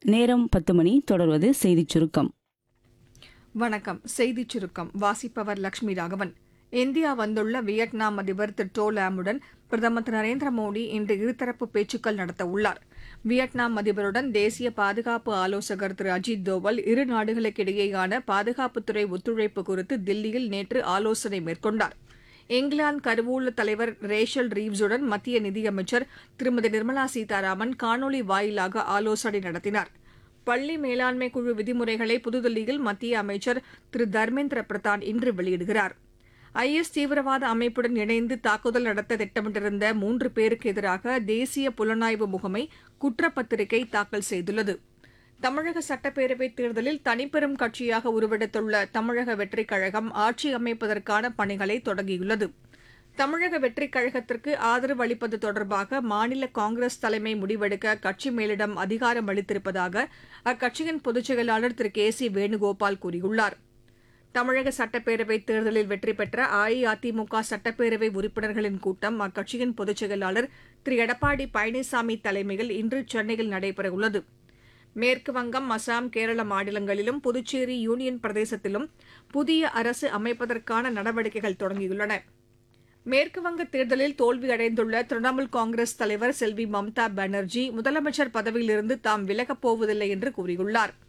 நேரம் பத்து மணி தொடர்வது செய்திச் சுருக்கம் வணக்கம் செய்திச் சுருக்கம் வாசிப்பவர் லட்சுமி ராகவன் இந்தியா வந்துள்ள வியட்நாம் அதிபர் திரு டோ லாமுடன் பிரதமர் திரு நரேந்திர மோடி இன்று இருதரப்பு பேச்சுக்கள் நடத்த உள்ளார் வியட்நாம் அதிபருடன் தேசிய பாதுகாப்பு ஆலோசகர் திரு அஜித் தோவல் இரு நாடுகளுக்கிடையேயான பாதுகாப்புத்துறை ஒத்துழைப்பு குறித்து தில்லியில் நேற்று ஆலோசனை மேற்கொண்டார் இங்கிலாந்து கருவூல தலைவர் ரேஷல் ரீவ்ஸுடன் மத்திய நிதியமைச்சர் திருமதி நிர்மலா சீதாராமன் காணொலி வாயிலாக ஆலோசனை நடத்தினார் பள்ளி மேலாண்மை குழு விதிமுறைகளை புதுதில்லியில் மத்திய அமைச்சர் திரு தர்மேந்திர பிரதான் இன்று வெளியிடுகிறார் ஐஎஸ் தீவிரவாத அமைப்புடன் இணைந்து தாக்குதல் நடத்த திட்டமிட்டிருந்த மூன்று பேருக்கு எதிராக தேசிய புலனாய்வு முகமை குற்றப்பத்திரிகை தாக்கல் செய்துள்ளது தமிழக சட்டப்பேரவைத் தேர்தலில் தனிப்பெரும் கட்சியாக உருவெடுத்துள்ள தமிழக வெற்றிக் கழகம் ஆட்சி அமைப்பதற்கான பணிகளை தொடங்கியுள்ளது தமிழக வெற்றிக் கழகத்திற்கு ஆதரவு அளிப்பது தொடர்பாக மாநில காங்கிரஸ் தலைமை முடிவெடுக்க கட்சி மேலிடம் அதிகாரம் அளித்திருப்பதாக அக்கட்சியின் பொதுச் செயலாளர் திரு கே சி வேணுகோபால் கூறியுள்ளார் தமிழக சட்டப்பேரவைத் தேர்தலில் வெற்றி பெற்ற அஇஅதிமுக சட்டப்பேரவை உறுப்பினர்களின் கூட்டம் அக்கட்சியின் பொதுச் செயலாளர் திரு எடப்பாடி பழனிசாமி தலைமையில் இன்று சென்னையில் நடைபெறவுள்ளது மேற்கு வங்கம் அசாம் கேரள மாநிலங்களிலும் புதுச்சேரி யூனியன் பிரதேசத்திலும் புதிய அரசு அமைப்பதற்கான நடவடிக்கைகள் தொடங்கியுள்ளன மேற்கு வங்க தேர்தலில் தோல்வியடைந்துள்ள திரிணாமுல் காங்கிரஸ் தலைவர் செல்வி மம்தா பானர்ஜி முதலமைச்சர் பதவியிலிருந்து தாம் விலகப் போவதில்லை என்று கூறியுள்ளார்